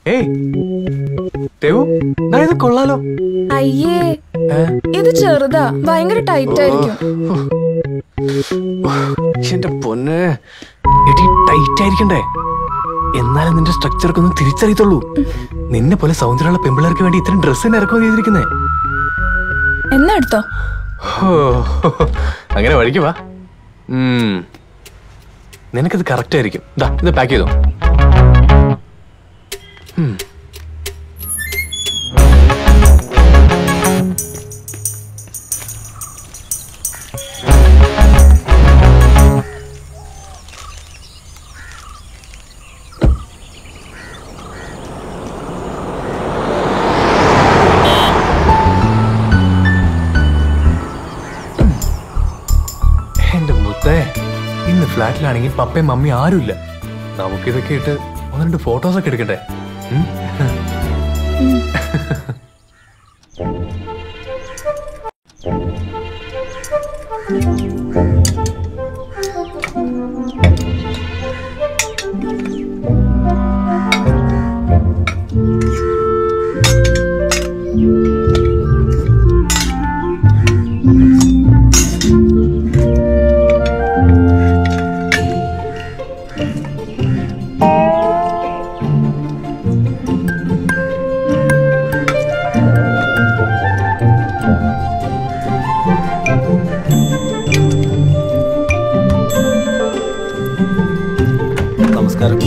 ഏയ് ദേവു ദാ ഇത് കൊള്ളാലോ അയ്യേ ഏ? ഇത് ചെറുതാ ഭയങ്കര ടൈറ്റ് ആയിരിക്കും എന്റെ പൊന്ന് എടി ടൈറ്റ് ആയിരിക്കണ്ടേ എന്നാലും നിന്റെ സ്ട്രക്ചർക്ക് ഒന്ന് തിരിച്ചറിയത്തുള്ളൂ നിന്നെ പോലെ സൗന്ദര്യമുള്ള പെമ്പിള്ളേർക്ക് വേണ്ടി ഇത്രയും ഡ്രസ്സ് തന്നെ ഇറക്കുമതി ചെയ്തിരിക്കുന്നേ എന്നാ എടുത്തോ ഹോ, അങ്ങനെ വഴിക്ക് വാ ഉം. നിനക്കത് കറക്റ്റ് ആയിരിക്കും ദാ ഇത് പാക്ക് ചെയ്തോ ഉം. എന്റെ മുത്തേ ഇന്ന് ഫ്ലാറ്റിലാണെങ്കിൽ പപ്പയും മമ്മി ആരുമില്ല നമുക്കിതൊക്കെ ഇട്ട് ഒന്ന് രണ്ട് ഫോട്ടോസ് ഒക്കെ എടുക്കട്ടെ ഉം? നമസ്കാരം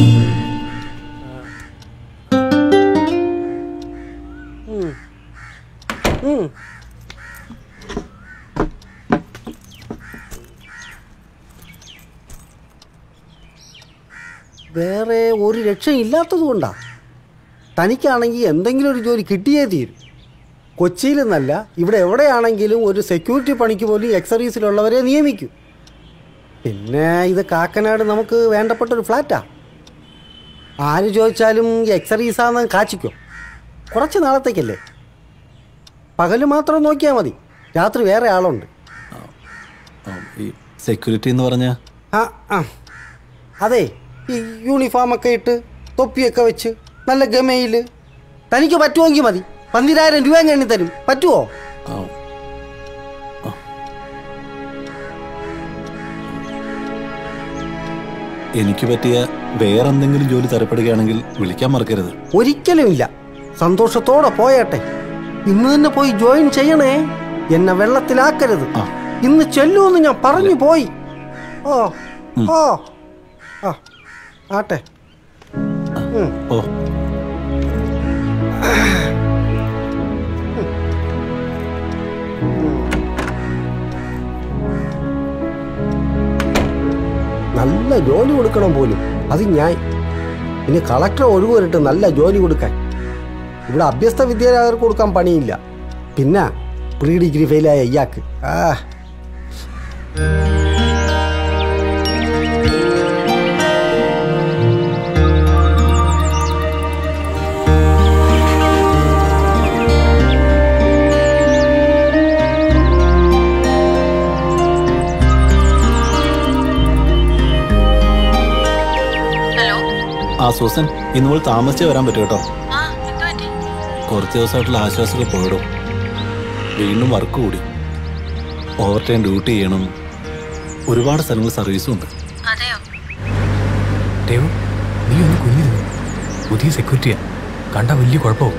വേറെ ഒരു രക്ഷയില്ലാത്തത് കൊണ്ടാ തനിക്കാണെങ്കിൽ എന്തെങ്കിലും ഒരു ജോലി കിട്ടിയേ തീരും കൊച്ചിയിൽ നിന്നല്ല ഇവിടെ എവിടെയാണെങ്കിലും ഒരു സെക്യൂരിറ്റി പണിക്ക് പോലും എക്സർവീസിലുള്ളവരെ നിയമിക്കും പിന്നെ ഇത് കാക്കനാട് നമുക്ക് വേണ്ടപ്പെട്ട ഒരു ഫ്ലാറ്റാ ആര് ചോദിച്ചാലും എക്സർവീസാന്ന് കാച്ചിക്കോ കുറച്ച് നാളത്തേക്കല്ലേ പകല് മാത്രം നോക്കിയാൽ മതി രാത്രി വേറെ ആളുണ്ട് ആ, ഈ സെക്യൂരിറ്റി എന്ന് പറഞ്ഞ ആ ആ അതെ ഈ യൂണിഫോമൊക്കെ ഇട്ട് തൊപ്പിയൊക്കെ വെച്ച് നല്ല ഗമയിൽ തനിക്ക് പറ്റുമെങ്കിൽ മതി പന്തിരായിരം രൂപ എണ്ണി തരും പറ്റുമോ എനിക്ക് പറ്റിയ വേറെ എന്തെങ്കിലും ജോലി തരപ്പെടുകയാണെങ്കിൽ വിളിക്കാൻ മറക്കരുത് ഒരിക്കലും ഇല്ല സന്തോഷത്തോടെ പോയട്ടെ ഇന്ന് തന്നെ പോയി ജോയിൻ ചെയ്യണേ എന്നെ വെള്ളത്തിലാക്കരുത് ഇന്ന് ചെല്ലൂന്ന് ഞാൻ പറഞ്ഞു പോയി ഓ ഓ ആ ആട്ടെ ഉം. ഓ നല്ല ജോലി കൊടുക്കണം പോലും അത് ഞാൻ ഇനി കളക്ടർ ഒഴിവ് വരട്ടെ നല്ല ജോലി കൊടുക്കാൻ ഇവിടെ അഭ്യസ്ത വിദ്യാലയർക്ക് കൊടുക്കാൻ പണിയില്ല പിന്നെ പ്രീ ഡിഗ്രി ഫെയിലായ ഇയാൾക്ക് ആ ആ സൂസൻ ഇന്ന് മുതൽ താമസിച്ചേ വരാൻ പറ്റും കേട്ടോ കുറച്ച് ദിവസമായിട്ടുള്ള ആശ്വാസമൊക്കെ പോയിടും വീണ്ടും വർക്ക് കൂടി ഓവർ ടൈം ഡ്യൂട്ടി ചെയ്യണം ഒരുപാട് സ്ഥലങ്ങൾ സർവീസും ഉണ്ട് ദേവു നീ ഒന്ന് കുഞ്ഞിരുന്നു പുതിയ സെക്യൂരിറ്റിയാ കണ്ട വലിയ കുഴപ്പവും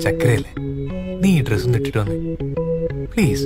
ചക്കരയല്ലേ നീ ഈ ഡ്രസ്സും ഇട്ടിട്ട് വന്നേ please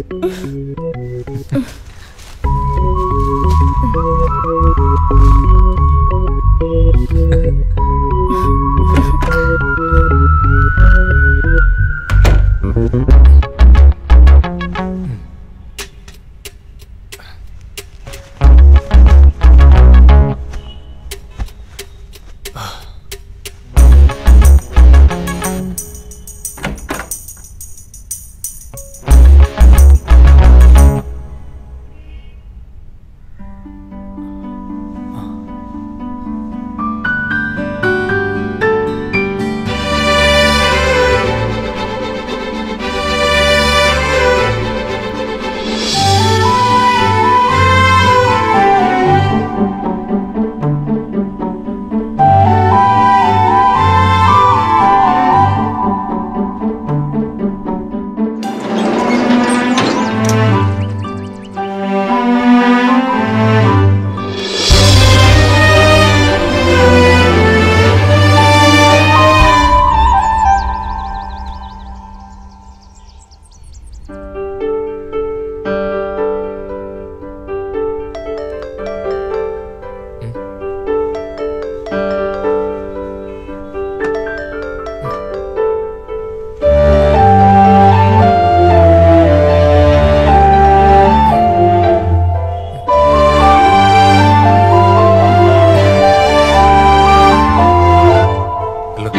hello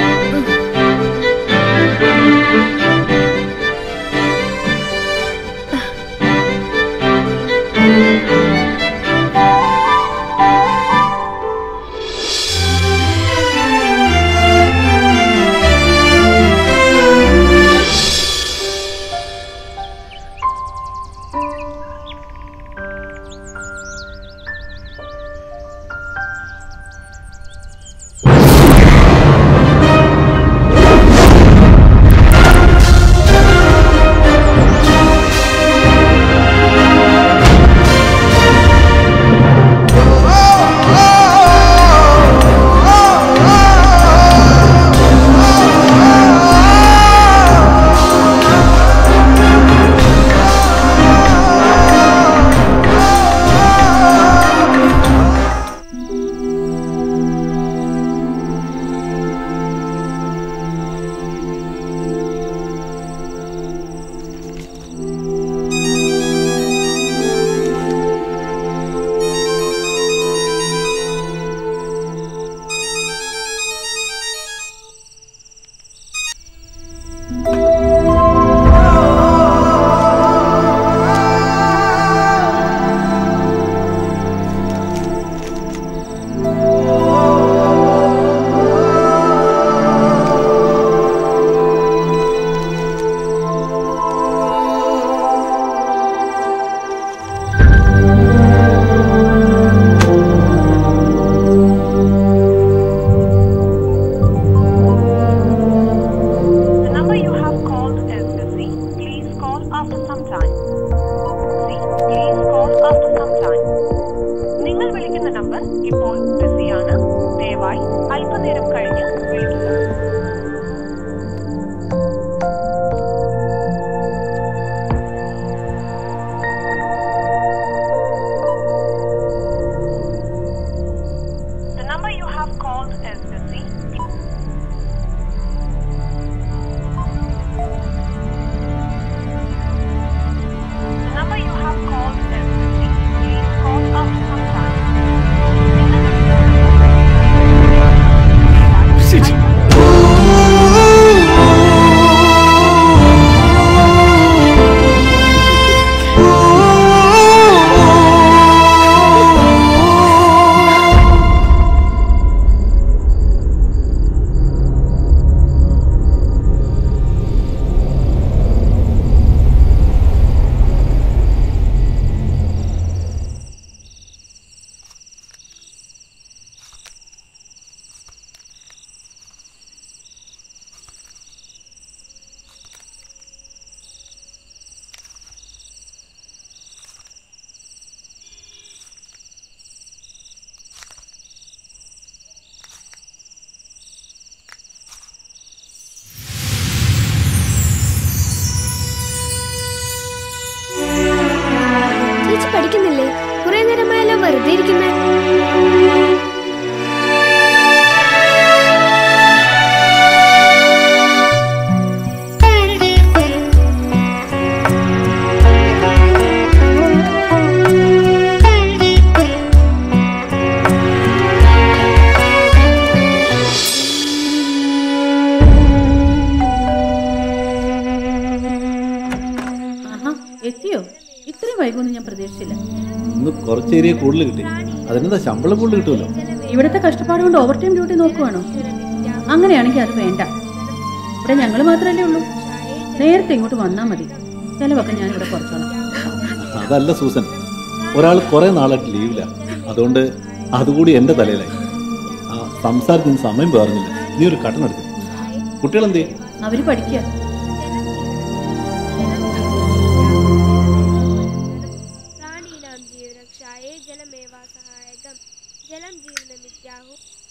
The number you have called is busy. Please call after some time. See, please call after some time. നിങ്ങൾ വിളിക്കുന്ന നമ്പർ ഇപ്പോൾ ബിസിയാണ് ദയവായി അല്പനേരം കഴിഞ്ഞ് വിളിക്കുക The number you have called is busy. The number you have called is busy. Please call after some time. നിങ്ങൾ വിളിക്കുന്ന number കഴിക്കുന്നില്ലേ കുറെ നേരമായല്ലോ വെറുതെ ഇരിക്കുന്നേ ആഹാ എത്തിയോ ഇത്രയും വൈകുമെന്ന് ഞാൻ പ്രതീക്ഷിച്ചില്ല ഇന്ന് കുറച്ച് ഏരിയ കൂടുതൽ കിട്ടി അതിനെന്താ ശമ്പളം കൂടുതൽ കിട്ടുമല്ലോ ഇവിടുത്തെ കഷ്ടപ്പാട് കൊണ്ട് ഓവർ ടൈം ഡ്യൂട്ടി നോക്കുവാണോ അങ്ങനെയാണെങ്കിൽ അത് വേണ്ട ഇവിടെ ഞങ്ങൾ മാത്രമല്ലേ ഉള്ളൂ നേരത്തെ ഇങ്ങോട്ട് വന്നാൽ മതി ചിലവൊക്കെ ഞാൻ ഇവിടെ കുറച്ചോളാം അതല്ല സൂസൻ ഒരാൾ കുറെ നാളായിട്ട് ലീവില്ല അതുകൊണ്ട് അതുകൂടി എന്റെ തലയിലായി ആ സംസാരത്തിന് സമയം പറഞ്ഞില്ല നീ ഒരു കട്ടൻ എടുത്തു കുട്ടികളെന്തേ അവര് പഠിക്കുക പ്രാണീനാം ജീവരക്ഷായേ ജലമേവാ സഹായകം ജലം ജീവനമിത്യാഹു